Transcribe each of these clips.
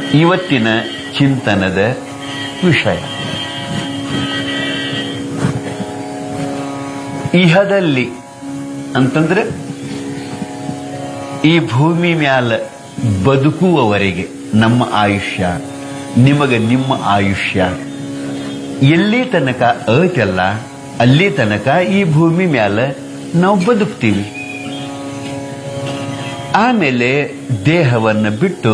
ಇವತ್ತಿನ ಚಿಂತನದ ವಿಷಯ ಇಹದಲ್ಲಿ ಅಂತಂದ್ರೆ ಈ ಭೂಮಿ ಮ್ಯಾಲ ಬದುಕುವವರೆಗೆ ನಮ್ಮ ಆಯುಷ್ಯ ನಿಮಗೆ ನಿಮ್ಮ ಆಯುಷ್ಯ ಎಲ್ಲಿ ತನಕ ಐತಲ್ಲ ಅಲ್ಲಿ ತನಕ ಈ ಭೂಮಿ ಮ್ಯಾಲ ನಾವು ಬದುಕ್ತೀವಿ ಆಮೇಲೆ ದೇಹವನ್ನು ಬಿಟ್ಟು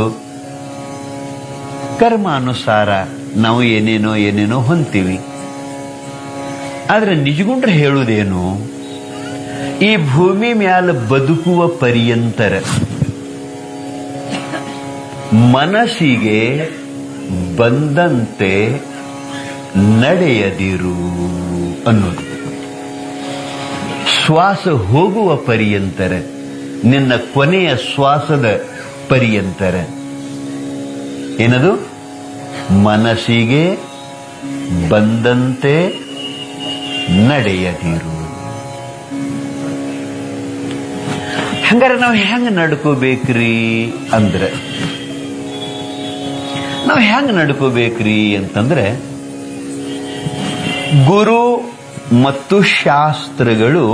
ಕರ್ಮಾನುಸಾರ ನಾವು ಏನೇನೋ ಏನೇನೋ ಹೊಂತೀವಿ ಆದ್ರೆ ನಿಜಗುಂಡ್ರೆ ಹೇಳುವುದೇನು ಈ ಭೂಮಿ ಮ್ಯಾಲ ಬದುಕುವ ಪರ್ಯಂತರ ಮನಸ್ಸಿಗೆ ಬಂದಂತೆ ನಡೆಯದಿರು ಅನ್ನೋದು ಶ್ವಾಸ ಹೋಗುವ ಪರ್ಯಂತರ ನಿನ್ನ ಕೊನೆಯ ಶ್ವಾಸದ ಪರ್ಯಂತರ ಏನದು ಮನಸ್ಸಿಗೆ ಬಂದಂತೆ ನಡೆಯದಿರು ಹಂಗಾರೆ ನಾವು ಹೆಂಗ ನಡ್ಕೋಬೇಕ್ರಿ ಅಂದ್ರೆ ನಾವು ಹೆಂಗ ನಡ್ಕೋಬೇಕ್ರಿ ಅಂತಂದ್ರೆ ಗುರು ಮತ್ತು ಶಾಸ್ತ್ರಗಳು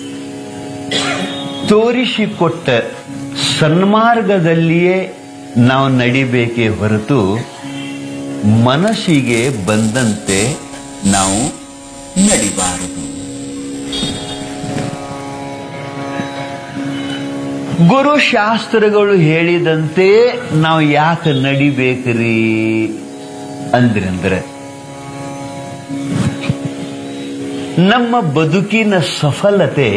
ತೋರಿಸಿಕೊಟ್ಟ ಸನ್ಮಾರ್ಗದಲ್ಲಿಯೇ ನಾವು ನಡಿಬೇಕೇ ಹೊರತು ಮನಸ್ಸಿಗೆ ಬಂದಂತೆ ನಾವು ನಡಿಬಾರದು ಗುರು ಶಾಸ್ತ್ರಗಳು ಹೇಳಿದಂತೆ ನಾವು ಯಾಕೆ ನಡಿಬೇಕ್ರಿ ಅಂದ್ರಂದ್ರೆ ನಮ್ಮ ಬದುಕಿನ ಸಫಲತೆ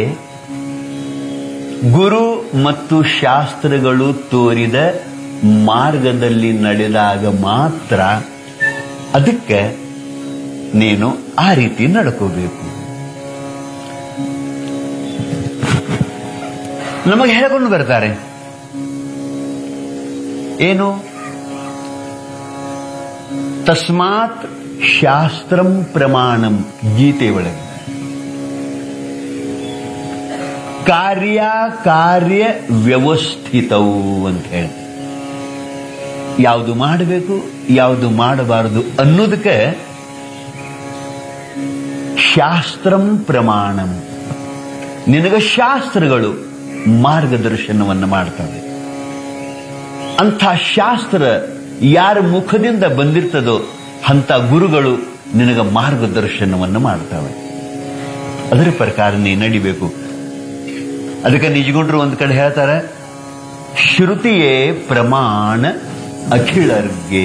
ಗುರು ಮತ್ತು ಶಾಸ್ತ್ರಗಳು ತೋರಿದ ಮಾರ್ಗದಲ್ಲಿ ನಡೆದಾಗ ಮಾತ್ರ ಅದಕ್ಕೆ ನೀನು ಆ ರೀತಿ ನಡ್ಕೋಬೇಕು ನಮಗೆ ಹೇಳ್ಕೊಂಡು ಬರ್ತಾರೆ ಏನು ತಸ್ಮಾತ್ ಶಾಸ್ತ್ರಂ ಪ್ರಮಾಣಂ ಗೀತೆ ಒಳಗೆ ಕಾರ್ಯ ಕಾರ್ಯ ವ್ಯವಸ್ಥಿತವು ಅಂತ ಹೇಳಿ ಯಾವುದು ಮಾಡಬೇಕು ಯಾವುದು ಮಾಡಬಾರದು ಅನ್ನೋದಕ್ಕೆ ಶಾಸ್ತ್ರಂ ಪ್ರಮಾಣಂ ನಿನಗ ಶಾಸ್ತ್ರಗಳು ಮಾರ್ಗದರ್ಶನವನ್ನು ಮಾಡ್ತವೆ ಅಂಥ ಶಾಸ್ತ್ರ ಯಾರ ಮುಖದಿಂದ ಬಂದಿರ್ತದೋ ಅಂಥ ಗುರುಗಳು ನಿನಗ ಮಾರ್ಗದರ್ಶನವನ್ನು ಮಾಡ್ತವೆ ಅದರ ಪ್ರಕಾರ ನೀ ನಡಿಬೇಕು ಅದಕ್ಕೆ ನಿಜಗುಂಡ್ರು ಒಂದ್ ಕಡೆ ಹೇಳ್ತಾರೆ ಶ್ರುತಿಯೇ ಪ್ರಮಾಣ ಅಖಿಳರ್ಗೆ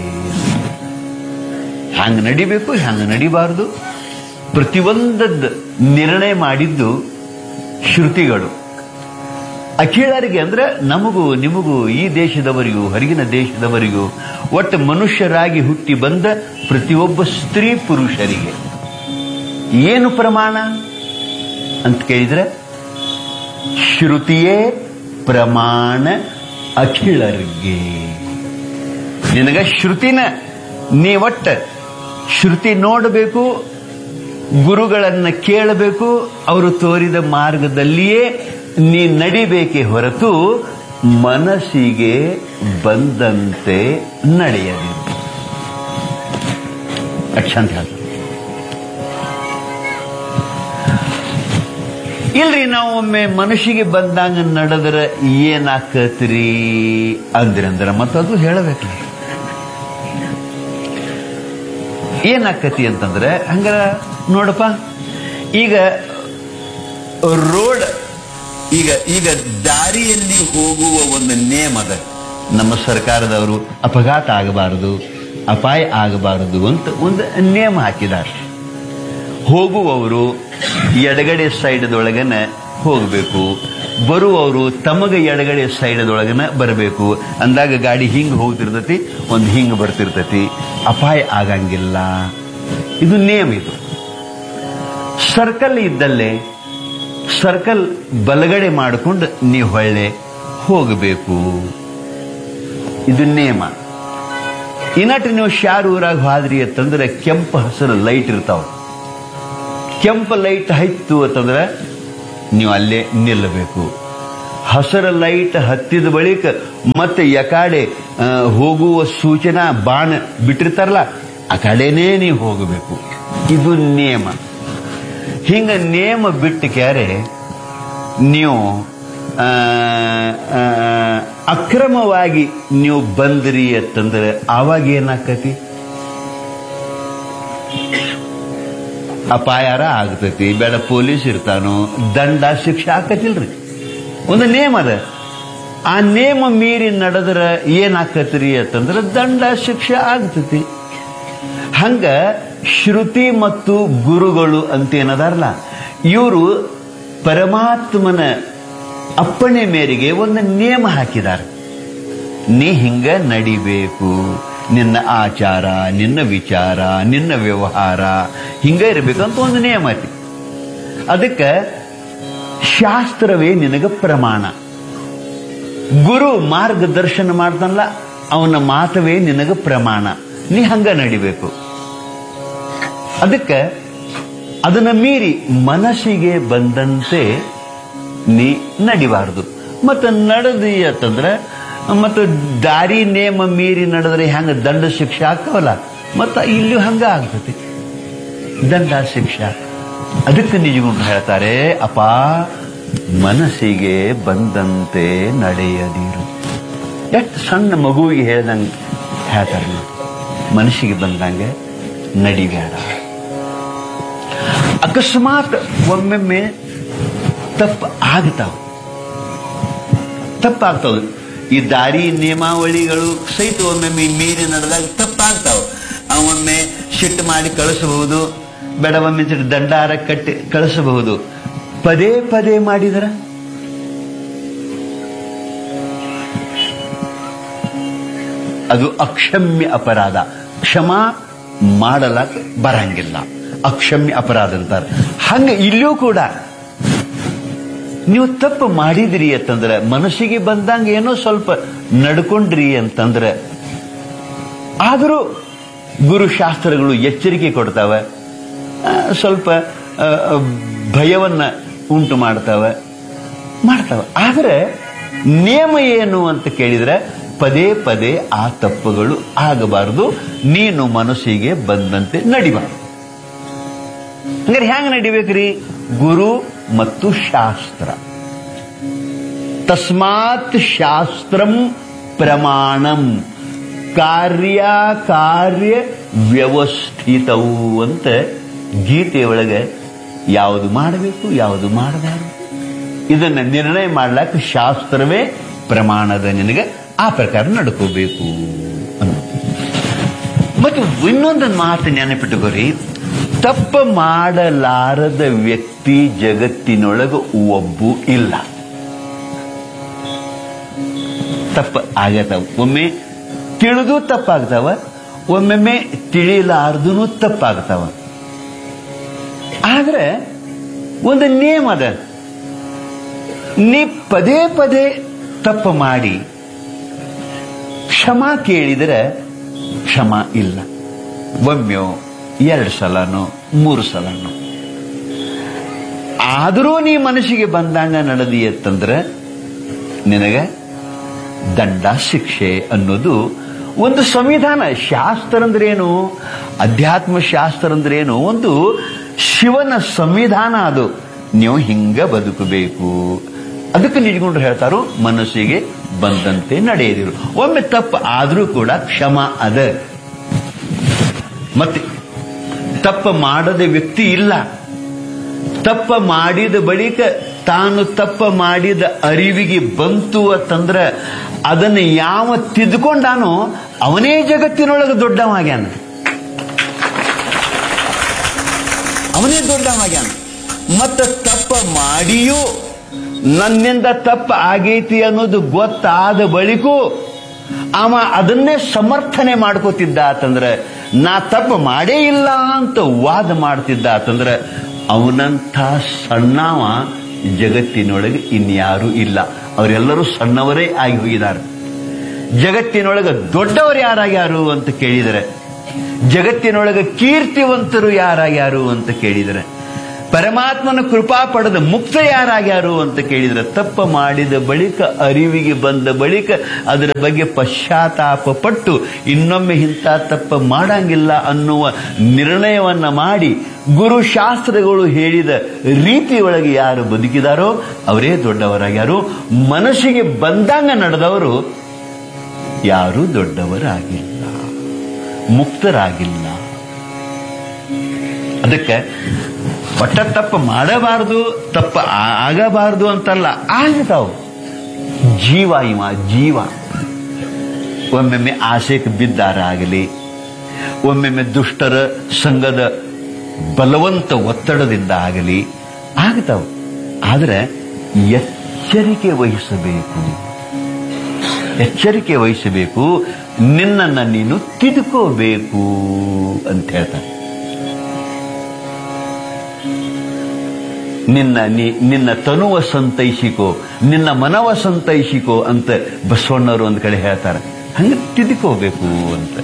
ಹ್ಯಾಂಗ ನಡಿಬೇಕು ಹ್ಯಾಂಗ ನಡಿಬಾರದು ಪ್ರತಿಯೊಂದದ್ದು ನಿರ್ಣಯ ಮಾಡಿದ್ದು ಶ್ರುತಿಗಳು ಅಖಿಳರಿಗೆ ಅಂದ್ರೆ ನಮಗೂ ನಿಮಗೂ ಈ ದೇಶದವರಿಗೂ ಹೊರಗಿನ ದೇಶದವರಿಗೂ ಒಟ್ಟು ಮನುಷ್ಯರಾಗಿ ಹುಟ್ಟಿ ಬಂದ ಪ್ರತಿಯೊಬ್ಬ ಸ್ತ್ರೀ ಪುರುಷರಿಗೆ ಏನು ಪ್ರಮಾಣ ಅಂತ ಕೇಳಿದ್ರೆ ಶ್ರುತಿಯೇ ಪ್ರಮಾಣ ಅಖಿಳರಿಗೆ ನಿನಗ ಶ್ರುತಿನ ನೀ ಒಟ್ಟ ಶ್ರುತಿ ನೋಡಬೇಕು ಗುರುಗಳನ್ನ ಕೇಳಬೇಕು ಅವರು ತೋರಿದ ಮಾರ್ಗದಲ್ಲಿಯೇ ನೀ ನಡಿಬೇಕೇ ಹೊರತು ಮನಸ್ಸಿಗೆ ಬಂದಂತೆ ನಡೆಯದಿರು ಅಕ್ಷಂತ ಹೇಳ್ತಾರೆ ಇಲ್ರಿ ನಾವು ಒಮ್ಮೆ ಮನುಷ್ಯಗೆ ಬಂದಂಗ ನಡೆದ್ರ ಏನಾಕತ್ರಿ ಅಂದ್ರಂದ್ರ ಮತ್ತದು ಹೇಳಬೇಕಲ್ಲ ಏನಾಕತಿ ಅಂತಂದ್ರೆ ಹಂಗಾರ ನೋಡಪ್ಪ ಈಗ ರೋಡ್ ಈಗ ಈಗ ದಾರಿಯಲ್ಲಿ ಹೋಗುವ ಒಂದು ನೇಮ್ ಅದ ನಮ್ಮ ಸರ್ಕಾರದವರು ಅಪಘಾತ ಆಗಬಾರದು ಅಪಾಯ ಆಗಬಾರದು ಅಂತ ಒಂದು ನೇಮ ಹಾಕಿದ್ದಾರೆ ಹೋಗುವವರು ಎಡಗಡೆ ಸೈಡ್ದೊಳಗನ ಹೋಗಬೇಕು ಬರುವವರು ತಮಗೆ ಎಡಗಡೆ ಸೈಡ್ದೊಳಗನ ಬರಬೇಕು ಅಂದಾಗ ಗಾಡಿ ಹಿಂಗ್ ಹೋಗ್ತಿರ್ತತಿ ಒಂದು ಹಿಂಗ್ ಬರ್ತಿರ್ತತಿ ಅಪಾಯ ಆಗಂಗಿಲ್ಲ ಇದು ನೇಮ್ ಇದು ಸರ್ಕಲ್ ಇದ್ದಲ್ಲೇ ಸರ್ಕಲ್ ಬಲಗಡೆ ಮಾಡಿಕೊಂಡು ನೀವು ಹೊಳ್ಳೆ ಹೋಗಬೇಕು ಇದು ನೇಮ ಇನ್ನಟ್ಟು ನೀವು ಶಾರ್ ಊರಾಗ ಹೋದ್ರಿ ಅಂತಂದ್ರೆ ಕೆಂಪು ಹಸಿರು ಲೈಟ್ ಇರ್ತಾವ ಕೆಂಪು ಲೈಟ್ ಹೈತು ಅಂತಂದ್ರೆ ನೀವು ಅಲ್ಲೇ ನಿಲ್ಲಬೇಕು ಹಸರ ಲೈಟ್ ಹತ್ತಿದ ಬಳಿಕ ಮತ್ತೆ ಯಕಾಡೆ ಆ, ಹೋಗುವ ಸೂಚನಾ ಬಾಣ ಬಿಟ್ಟಿರ್ತಾರಲ್ಲ ಆ ಕಡೆನೇ ನೀವು ಹೋಗಬೇಕು ಇದು ನಿಯಮ ಹಿಂಗ ನಿಯಮ ಬಿಟ್ಟು ಕ್ಯಾರೆ ನೀವು ಆ, ಆ, ಅಕ್ರಮವಾಗಿ ನೀವು ಬಂದ್ರಿ ಅಂತಂದ್ರೆ ಆವಾಗ ಏನಾಕತಿ ಅಪಾಯಾರ ಆಗ್ತೈತಿ ಬೇಡ ಪೊಲೀಸ್ ಇರ್ತಾನೋ ದಂಡ ಶಿಕ್ಷೆ ಆಕತಿಲ್ರಿ ಒಂದು ನೇಮ್ ಅದ ಆ ನೇಮ ಮೀರಿ ನಡೆದ್ರ ಏನಾಕತ್ರಿ ಅಂತಂದ್ರೆ ದಂಡ ಶಿಕ್ಷೆ ಆಗ್ತೈತಿ ಹಂಗ ಶ್ರುತಿ ಮತ್ತು ಗುರುಗಳು ಅಂತ ಏನದಾರಲ್ಲ ಇವರು ಪರಮಾತ್ಮನ ಅಪ್ಪಣೆ ಮೇರೆಗೆ ಒಂದು ನಿಯಮ ಹಾಕಿದ್ದಾರೆ ನೀ ಹಿಂಗ ನಡಿಬೇಕು ನಿನ್ನ ಆಚಾರ ನಿನ್ನ ವಿಚಾರ ನಿನ್ನ ವ್ಯವಹಾರ ಹಿಂಗ ಇರಬೇಕಂತ ಒಂದು ನಿಯಮ ಐತಿ ಅದಕ್ಕೆ ಶಾಸ್ತ್ರವೇ ನಿನಗ ಪ್ರಮಾಣ ಗುರು ಮಾರ್ಗದರ್ಶನ ಮಾಡ್ತಾನಲ್ಲ ಅವನ ಮಾತವೇ ನಿನಗ ಪ್ರಮಾಣ ನೀ ಹಂಗ ನಡಿಬೇಕು ಅದಕ್ಕೆ ಅದನ್ನ ಮೀರಿ ಮನಸ್ಸಿಗೆ ಬಂದಂತೆ ನೀ ನಡಿಬಾರದು ಮತ್ತೆ ನಡೆದಿ ಅಂತಂದ್ರೆ ಮತ್ತೆ ದಾರಿ ನೇಮ ಮೀರಿ ನಡೆದ್ರೆ ಹೆಂಗ ದಂಡ ಶಿಕ್ಷೆ ಆಗ್ತಾವಲ್ಲ ಮತ್ತೆ ಇಲ್ಲಿ ಹಂಗ ಆಗ್ತತಿ ದಂಡ ಶಿಕ್ಷೆ ಅದಕ್ಕೆ ನಿಜಗುಂಡು ಹೇಳ್ತಾರೆ ಅಪ್ಪ ಮನಸ್ಸಿಗೆ ಬಂದಂತೆ ನಡೆಯದಿರು ಎಷ್ಟು ಸಣ್ಣ ಮಗುವಿಗೆ ಹೇಳ್ದಂಗೆ ಹೇಳ್ತಾರೆ ನೋಡಿ. ಮನಸ್ಸಿಗೆ ಬಂದಂಗೆ ನಡಿಬೇಡ ಅಕಸ್ಮಾತ್ ಒಮ್ಮೊಮ್ಮೆ ತಪ್ಪು ಆಗ್ತಾವ ತಪ್ಪಾಗ್ತಾವ ಈ ದಾರಿ ನಿಯಮಾವಳಿಗಳು ಸಹಿತ ಒಮ್ಮೊಮ್ಮೆ ಮೀರಿ ನಡೆದಾಗ ತಪ್ಪಾಗ್ತಾವ ಅವೊಮ್ಮೆ ಸಿಟ್ಟು ಮಾಡಿ ಕಳಿಸಬಹುದು ಬೇಡ ಒಮ್ಮೆ ಸಿಟ್ಟು ದಂಡಾರ ಕಟ್ಟಿ ಕಳಿಸಬಹುದು ಪದೇ ಪದೇ ಮಾಡಿದ್ರ ಅದು ಅಕ್ಷಮ್ಯ ಅಪರಾಧ ಕ್ಷಮಾ ಮಾಡಲಕ್ ಬರಂಗಿಲ್ಲ ಅಕ್ಷಮ್ಯ ಅಪರಾಧ ಅಂತಾರೆ ಹಂಗ ಇಲ್ಲೂ ಕೂಡ ನೀವು ತಪ್ಪು ಮಾಡಿದ್ರಿ ಅಂತಂದ್ರೆ ಮನಸ್ಸಿಗೆ ಬಂದಂಗ ಏನೋ ಸ್ವಲ್ಪ ನಡ್ಕೊಂಡ್ರಿ ಅಂತಂದ್ರೆ ಆದರೂ ಗುರುಶಾಸ್ತ್ರಗಳು ಎಚ್ಚರಿಕೆ ಕೊಡ್ತಾವೆ ಆ, ಸ್ವಲ್ಪ ಆ, ಆ, ಭಯವನ್ನ ಉಂಟು ಮಾಡ್ತಾವೆ ಮಾಡ್ತಾವೆ ಆದರೆ ನಿಯಮ ಏನು ಅಂತ ಕೇಳಿದ್ರೆ ಪದೇ ಪದೇ ಆ ತಪ್ಪುಗಳು ಆಗಬಾರದು ನೀನು ಮನಸ್ಸಿಗೆ ಬಂದಂತೆ ನಡಿಬಾರದು ಹಂಗಾರೆ ಹ್ಯಾಂಗ ನಡಿಬೇಕ್ರಿ ಗುರು ಮತ್ತು ಶಾಸ್ತ್ರ ತಸ್ಮಾತ್ ಶಾಸ್ತ್ರಂ ಪ್ರಮಾಣಂ ಕಾರ್ಯ ಕಾರ್ಯ ವ್ಯವಸ್ಥಿತವು ಅಂತ ಗೀತೆಯೊಳಗೆ ಯಾವುದು ಮಾಡಬೇಕು ಯಾವುದು ಮಾಡಬಾರದು ಇದನ್ನ ನಿರ್ಣಯ ಮಾಡ್ಲಕ್ಕ ಶಾಸ್ತ್ರವೇ ಪ್ರಮಾಣದ ನಿನಗೆ ಆ ಪ್ರಕಾರ ನಡ್ಕೋಬೇಕು ಅನ್ನೋದು ಮತ್ತು ಇನ್ನೊಂದು ಮಾತು ನೆನಪಿಟ್ಟುಕೋರಿ ತಪ್ಪ ಮಾಡಲಾರದ ವ್ಯಕ್ತಿ ಜಗತ್ತಿನೊಳಗೆ ಒಬ್ಬು ಇಲ್ಲ ತಪ್ಪ ಆಗತಾವ ಒಮ್ಮೆ ತಿಳಿದು ತಪ್ಪಾಗ್ತಾವ ಒಮ್ಮೊಮ್ಮೆ ತಿಳಿಲಾರ್ದು ತಪ್ಪಾಗ್ತಾವ ಆದ್ರೆ ಒಂದು ನಿಯಮ ಅದ ನೀ ಪದೇ ಪದೇ ತಪ್ಪು ಮಾಡಿ ಕ್ಷಮಾ ಕೇಳಿದರೆ ಕ್ಷಮ ಇಲ್ಲ ಒಮ್ಮೆಯೋ ಎರಡು ಸಲನೋ ಮೂರು ಸಲನೋ ಆದರೂ ನೀ ಮನಸ್ಸಿಗೆ ಬಂದಂಗ ನಡೆದಿ ಅಂತಂದ್ರೆ ನಿನಗೆ ದಂಡ ಶಿಕ್ಷೆ ಅನ್ನೋದು ಒಂದು ಸಂವಿಧಾನ ಶಾಸ್ತ್ರ ಅಂದ್ರೇನು ಅಧ್ಯಾತ್ಮ ಶಾಸ್ತ್ರ ಅಂದ್ರೇನು ಒಂದು ಶಿವನ ಸಂವಿಧಾನ ಅದು ನೀವು ಹಿಂಗ ಬದುಕಬೇಕು ಅದಕ್ಕೆ ನಿಜಗೊಂಡ್ರು ಹೇಳ್ತಾರೋ ಮನಸ್ಸಿಗೆ ಬಂದಂತೆ ನಡೆಯದಿರು ಒಮ್ಮೆ ತಪ್ಪು ಆದರೂ ಕೂಡ ಕ್ಷಮ ಅದ ಮತ್ತೆ ತಪ್ಪ ಮಾಡದ ವ್ಯಕ್ತಿ ಇಲ್ಲ ತಪ್ಪ ಮಾಡಿದ ಬಳಿಕ ತಾನು ತಪ್ಪ ಮಾಡಿದ ಅರಿವಿಗೆ ಬಂತು ಅಂತಂದ್ರ ಅದನ್ನ ಯಾವ ತಿದ್ದುಕೊಂಡಾನೋ ಅವನೇ ಜಗತ್ತಿನೊಳಗೆ ದೊಡ್ಡವಾಗ್ಯಾನ ಅವನೇ ದೊಡ್ಡವಾಗ್ಯಾನ ಮತ್ತ ತಪ್ಪ ಮಾಡಿಯೂ ನನ್ನಿಂದ ತಪ್ಪ ಆಗೈತಿ ಅನ್ನೋದು ಗೊತ್ತಾದ ಬಳಿಕೂ ಅವ ಅದನ್ನೇ ಸಮರ್ಥನೆ ಮಾಡ್ಕೋತಿದ್ದ ಆತಂದ್ರೆ ನಾ ತಪ್ಪು ಮಾಡೇ ಇಲ್ಲ ಅಂತ ವಾದ ಮಾಡ್ತಿದ್ದ ಆತಂದ್ರೆ ಅವನಂಥ ಸಣ್ಣವ ಜಗತ್ತಿನೊಳಗೆ ಇನ್ಯಾರೂ ಇಲ್ಲ ಅವರೆಲ್ಲರೂ ಸಣ್ಣವರೇ ಆಗಿ ಹೋಗಿದ್ದಾರೆ ಜಗತ್ತಿನೊಳಗೆ ದೊಡ್ಡವರು ಯಾರಾಗ್ಯಾರು ಅಂತ ಕೇಳಿದರೆ ಜಗತ್ತಿನೊಳಗೆ ಕೀರ್ತಿವಂತರು ಯಾರಾಗ್ಯಾರು ಅಂತ ಕೇಳಿದರೆ ಪರಮಾತ್ಮನ ಕೃಪಾ ಪಡೆದ ಮುಕ್ತ ಯಾರಾಗ್ಯಾರು ಅಂತ ಕೇಳಿದ್ರೆ ತಪ್ಪ ಮಾಡಿದ ಬಳಿಕ ಅರಿವಿಗೆ ಬಂದ ಬಳಿಕ ಅದರ ಬಗ್ಗೆ ಪಶ್ಚಾತ್ತಾಪ ಪಟ್ಟು ಇನ್ನೊಮ್ಮೆ ಇಂಥ ತಪ್ಪ ಮಾಡಂಗಿಲ್ಲ ಅನ್ನುವ ನಿರ್ಣಯವನ್ನ ಮಾಡಿ ಗುರುಶಾಸ್ತ್ರಗಳು ಹೇಳಿದ ರೀತಿಯೊಳಗೆ ಯಾರು ಬದುಕಿದಾರೋ ಅವರೇ ದೊಡ್ಡವರಾಗ್ಯಾರು ಮನಸ್ಸಿಗೆ ಬಂದಂಗ ನಡೆದವರು ಯಾರೂ ದೊಡ್ಡವರಾಗಿಲ್ಲ ಮುಕ್ತರಾಗಿಲ್ಲ ಅದಕ್ಕೆ ಒಟ್ಟ ತಪ್ಪು ಮಾಡಬಾರದು ತಪ್ಪ ಆ- ಆಗಬಾರದು ಅಂತಲ್ಲ ಆಗ್ತಾವು ಜೀವ ಇವ ಜೀವ ಒಮ್ಮೆಮ್ಮೆ ಆಸೆಗೆ ಬಿದ್ದಾರಾಗಲಿ ಒಮ್ಮೆಮ್ಮೆ ದುಷ್ಟರ ಸಂಘದ ಬಲವಂತ ಒತ್ತಡದಿಂದ ಆಗಲಿ ಆಗ್ತಾವು ಆದ್ರೆ ಎಚ್ಚರಿಕೆ ವಹಿಸಬೇಕು ಎಚ್ಚರಿಕೆ ವಹಿಸಬೇಕು ನಿನ್ನನ್ನ ನೀನು ತಿದ್ಕೋಬೇಕು ಅಂತ ಹೇಳ್ತಾರೆ ನಿನ್ನ ನಿ- ನಿನ್ನ ತನುವ ಸಂತೈಸಿಕೋ ನಿನ್ನ ಮನವ ಸಂತೈಸಿಕೋ ಅಂತ ಬಸವಣ್ಣವರು ಒಂದ್ ಕಡೆ ಹೇಳ್ತಾರೆ ಹಂಗೆ ತಿದ್ಕೋಬೇಕು ಅಂತ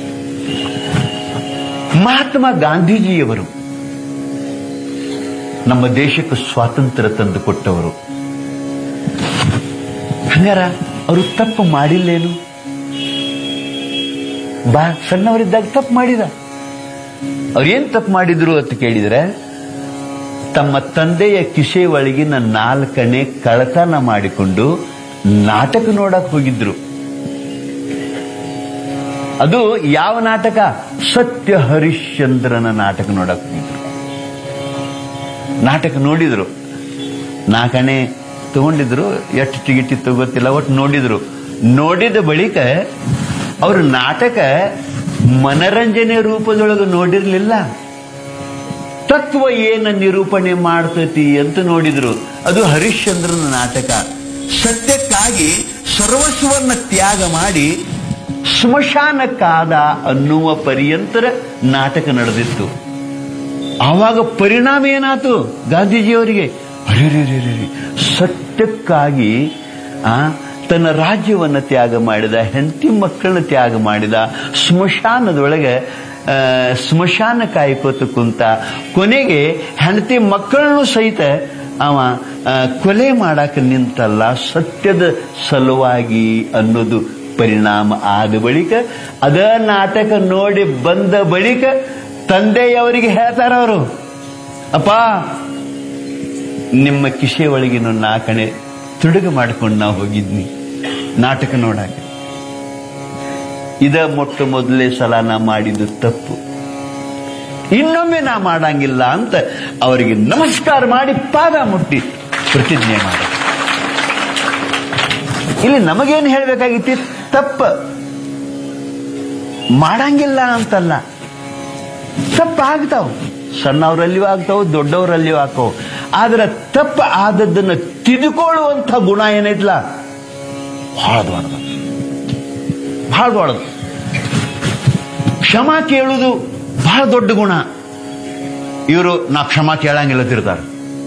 ಮಹಾತ್ಮ ಗಾಂಧೀಜಿಯವರು ನಮ್ಮ ದೇಶಕ್ಕೆ ಸ್ವಾತಂತ್ರ್ಯ ತಂದು ಕೊಟ್ಟವರು ಹಂಗಾರ ಅವರು ತಪ್ಪು ಮಾಡಿಲ್ಲೇನು ಬಾ ಸಣ್ಣವರಿದ್ದಾಗ ತಪ್ಪು ಮಾಡಿದ ಅವ್ರೇನ್ ತಪ್ಪು ಮಾಡಿದ್ರು ಅಂತ ಕೇಳಿದ್ರೆ ತಮ್ಮ ತಂದೆಯ ಕಿಸೆ ಒಳಗಿನ ನಾಲ್ಕನೇ ಕಳತನ ಮಾಡಿಕೊಂಡು ನಾಟಕ ನೋಡಕ್ ಹೋಗಿದ್ರು ಅದು ಯಾವ ನಾಟಕ ಸತ್ಯ ಹರಿಶ್ಚಂದ್ರನ ನಾಟಕ ನೋಡಕ್ ಹೋಗಿದ್ರು ನಾಟಕ ನೋಡಿದ್ರು ನಾಲ್ಕನೇ ತಗೊಂಡಿದ್ರು ಎಷ್ಟು ಟಿಕೆಟ್ ಇತ್ತು ಗೊತ್ತಿಲ್ಲ ಒಟ್ಟು ನೋಡಿದ್ರು ನೋಡಿದ ಬಳಿಕ ಅವರು ನಾಟಕ ಮನರಂಜನೆ ರೂಪದೊಳಗೆ ನೋಡಿರ್ಲಿಲ್ಲ ತತ್ವ ಏನ ನಿರೂಪಣೆ ಮಾಡ್ತತಿ ಅಂತ ನೋಡಿದ್ರು ಅದು ಹರಿಶ್ಚಂದ್ರನ ನಾಟಕ ಸತ್ಯಕ್ಕಾಗಿ ಸರ್ವಸ್ವನ್ನ ತ್ಯಾಗ ಮಾಡಿ ಸ್ಮಶಾನಕ್ಕಾದ ಅನ್ನುವ ಪರ್ಯಂತರ ನಾಟಕ ನಡೆದಿತ್ತು ಆವಾಗ ಪರಿಣಾಮ ಏನಾತು ಗಾಂಧೀಜಿಯವರಿಗೆ ಅರೆ ಸತ್ಯಕ್ಕಾಗಿ ಆ ತನ್ನ ರಾಜ್ಯವನ್ನ ತ್ಯಾಗ ಮಾಡಿದ ಹೆಂಡತಿ ಮಕ್ಕಳನ್ನ ತ್ಯಾಗ ಮಾಡಿದ ಸ್ಮಶಾನದೊಳಗೆ ಆ, ಸ್ಮಶಾನ ಕಾಯ್ಕೋತ ಕುಂತ ಕೊನೆಗೆ ಹೆಂಡತಿ ಮಕ್ಕಳನ್ನು ಸಹಿತ ಅವ ಆ, ಕೊಲೆ ಮಾಡಾಕ ನಿಂತಲ್ಲ ಸತ್ಯದ ಸಲುವಾಗಿ ಅನ್ನೋದು ಪರಿಣಾಮ ಆದ ಬಳಿಕ ಅದ ನಾಟಕ ನೋಡಿ ಬಂದ ಬಳಿಕ ತಂದೆಯವರಿಗೆ ಹೇಳ್ತಾರ ಅವರು ಅಪ್ಪ ನಿಮ್ಮ ಕಿಸೆ ಒಳಗಿನ ನಾಲ್ಕಣೆ ತುಡುಗು ಮಾಡ್ಕೊಂಡು ನಾವು ಹೋಗಿದ್ನಿ ನಾಟಕ ನೋಡಾಕ ಇದ ಮೊಟ್ಟ ಮೊದಲೇ ಸಲ ನಾ ಮಾಡಿದ್ದು ತಪ್ಪು ಇನ್ನೊಮ್ಮೆ ನಾ ಮಾಡಂಗಿಲ್ಲ ಅಂತ ಅವರಿಗೆ ನಮಸ್ಕಾರ ಮಾಡಿ ಪಾದ ಮುಟ್ಟಿ ಪ್ರತಿಜ್ಞೆ ಮಾಡಿ ಇಲ್ಲಿ ನಮಗೇನು ಹೇಳಬೇಕಾಗಿತ್ತು ತಪ್ಪ ಮಾಡಂಗಿಲ್ಲ ಅಂತಲ್ಲ ತಪ್ಪ ಆಗ್ತಾವ ಸಣ್ಣವರಲ್ಲಿಯೂ ಆಗ್ತಾವ ದೊಡ್ಡವರಲ್ಲಿಯೂ ಆಗ್ತಾವ ಆದ್ರೆ ತಪ್ಪ ಆದದ್ದನ್ನು ತಿದ್ದುಕೊಳ್ಳುವಂಥ ಗುಣ ಏನೈತ್ಲ ಬಹಳ ದೊಡ್ಡದು ಬಹಳ ದೊಡ್ಡದು ಕ್ಷಮಾ ಕೇಳುವುದು ಬಹಳ ದೊಡ್ಡ ಗುಣ ಇವರು ನಾ ಕ್ಷಮಾ ಕೇಳಂಗಿಲ್ಲ ತಿರ್ತಾರೆ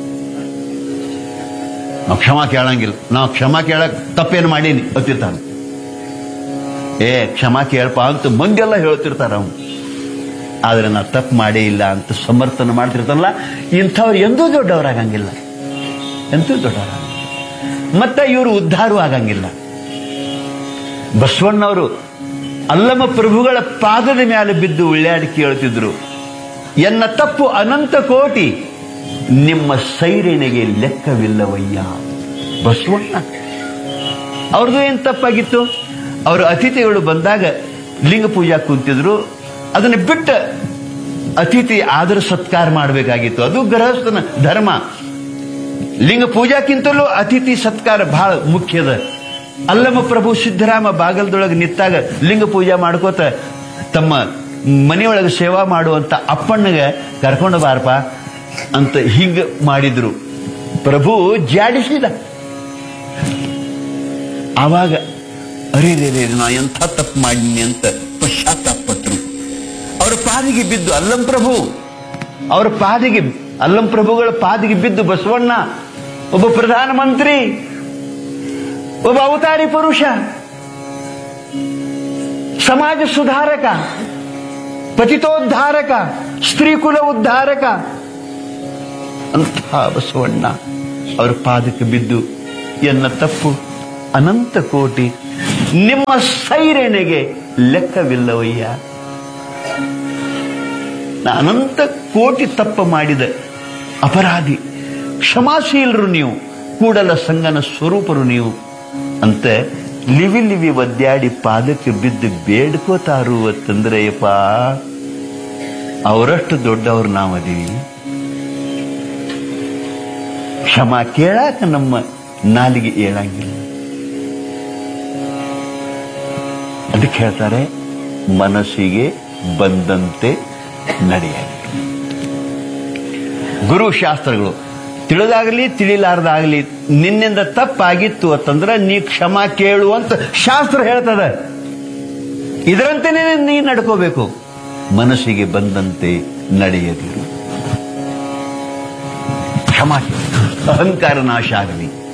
ನಾವು ಕ್ಷಮಾ ಕೇಳಂಗಿಲ್ಲ ನಾವು ಕ್ಷಮಾ ಕೇಳಕ್ ತಪ್ಪೇನು ಮಾಡೀನಿ ಅಂತಿರ್ತಾನೆ ಏ ಕ್ಷಮಾ ಕೇಳಪ್ಪ ಅಂತ ಮಂದೆಲ್ಲ ಹೇಳ್ತಿರ್ತಾರ ಅವನು ಆದ್ರೆ ನಾ ತಪ್ಪು ಮಾಡೇ ಇಲ್ಲ ಅಂತ ಸಮರ್ಥನೆ ಮಾಡ್ತಿರ್ತಾನಲ್ಲ ಇಂಥವ್ರು ಎಂದೂ ದೊಡ್ಡವರಾಗಂಗಿಲ್ಲ ಎಂದೂ ದೊಡ್ಡವರಾಗಂಗಿಲ್ಲ ಮತ್ತೆ ಇವರು ಉದ್ಧಾರವೂ ಆಗಂಗಿಲ್ಲ ಬಸವಣ್ಣವರು ಅಲ್ಲಮ ಪ್ರಭುಗಳ ಪಾದದ ಮೇಲೆ ಬಿದ್ದು ಉಳ್ಳಾಡಿ ಕೇಳ್ತಿದ್ರು ಎನ್ನ ತಪ್ಪು ಅನಂತ ಕೋಟಿ ನಿಮ್ಮ ಸೈರಣೆಗೆ ಲೆಕ್ಕವಿಲ್ಲವಯ್ಯ ಬಸವಣ್ಣ ಅವ್ರದ್ದು ಏನ್ ತಪ್ಪಾಗಿತ್ತು ಅವರು ಅತಿಥಿಗಳು ಬಂದಾಗ ಲಿಂಗ ಪೂಜಾ ಕುಂತಿದ್ರು ಅದನ್ನ ಬಿಟ್ಟ ಅತಿಥಿ ಆದರ ಸತ್ಕಾರ ಮಾಡಬೇಕಾಗಿತ್ತು ಅದು ಗೃಹಸ್ಥನ ಧರ್ಮ ಲಿಂಗ ಪೂಜಾಕ್ಕಿಂತಲೂ ಅತಿಥಿ ಸತ್ಕಾರ ಬಹಳ ಮುಖ್ಯದ ಅಲ್ಲಮ ಪ್ರಭು ಸಿದ್ದರಾಮ ಬಾಗಲದೊಳಗೆ ನಿಂತಾಗ ಲಿಂಗ ಪೂಜಾ ಮಾಡ್ಕೋತ ತಮ್ಮ ಮನೆಯೊಳಗೆ ಸೇವಾ ಮಾಡುವಂತ ಅಪ್ಪಣ್ಣಗೆ ಕರ್ಕೊಂಡು ಬಾರಪ್ಪ ಅಂತ ಹಿಂಗ ಮಾಡಿದ್ರು ಪ್ರಭು ಜಾಡಿಸಿದ ಆವಾಗ ಅರೆ ರೇ ರೇ, ನಾ ಎಂಥ ತಪ್ಪು ಮಾಡಿನಿ ಅಂತ ಪಶ್ಚಾತ್ತಾಪಟ್ರು ಅವರ ಪಾದಿಗೆ ಬಿದ್ದು ಅಲ್ಲಂ ಪ್ರಭು ಅವರ ಪಾದಿಗೆ ಅಲ್ಲಂ ಪ್ರಭುಗಳ ಪಾದಿಗೆ ಬಿದ್ದು ಬಸವಣ್ಣ ಒಬ್ಬ ಪ್ರಧಾನಮಂತ್ರಿ ಒಬ್ಬ ಅವತಾರಿ ಪುರುಷ ಸಮಾಜ ಸುಧಾರಕ ಪತಿತೋದ್ಧಾರಕ ಸ್ತ್ರೀ ಕುಲ ಉದ್ಧಾರಕ ಅಂಥ ಬಸವಣ್ಣ ಅವರ ಪಾದಕ್ಕೆ ಬಿದ್ದು ಎನ್ನ ತಪ್ಪು ಅನಂತ ಕೋಟಿ ನಿಮ್ಮ ಸೈರಣೆಗೆ ಲೆಕ್ಕವಿಲ್ಲವಯ್ಯ ನಾ ಅನಂತ ಕೋಟಿ ತಪ್ಪ ಮಾಡಿದ ಅಪರಾಧಿ ಕ್ಷಮಾಶೀಲರು ನೀವು ಕೂಡಲ ಸಂಗನ ಸ್ವರೂಪರು ನೀವು ಅಂತ ಲಿವಿ ಲಿವಿ ಒದ್ಯಾಡಿ ಪಾದಕ್ಕೆ ಬಿದ್ದು ಬೇಡ್ಕೋತಾರು ಅಂತಂದ್ರೆಯಪ್ಪ ಅವರಷ್ಟು ದೊಡ್ಡವ್ರು ನಾವದೀವಿ ಕ್ಷಮಾ ಕೇಳಾಕ ನಮ್ಮ ನಾಲಿಗೆ ಏಳಂಗಿಲ್ಲ ಅದಕ್ಕೆ ಹೇಳ್ತಾರೆ ಮನಸ್ಸಿಗೆ ಬಂದಂತೆ ನಡೆಯಲಿ ಗುರು ಶಾಸ್ತ್ರಗಳು ತಿಳಿದಾಗಲಿ ತಿಳಿಲಾರ್ದಾಗಲಿ ನಿನ್ನಿಂದ ತಪ್ಪಾಗಿತ್ತು ಅಂತಂದ್ರೆ ನೀ ಕ್ಷಮಾ ಕೇಳು ಅಂತ ಶಾಸ್ತ್ರ ಹೇಳ್ತದ ಇದರಂತೆನೇ ನೀ ನಡ್ಕೋಬೇಕು ಮನಸ್ಸಿಗೆ ಬಂದಂತೆ ನಡೆಯದಿರು ಕ್ಷಮಾ ಕೇಳು. ಅಹಂಕಾರ ನಾಶ ಆಗಲಿ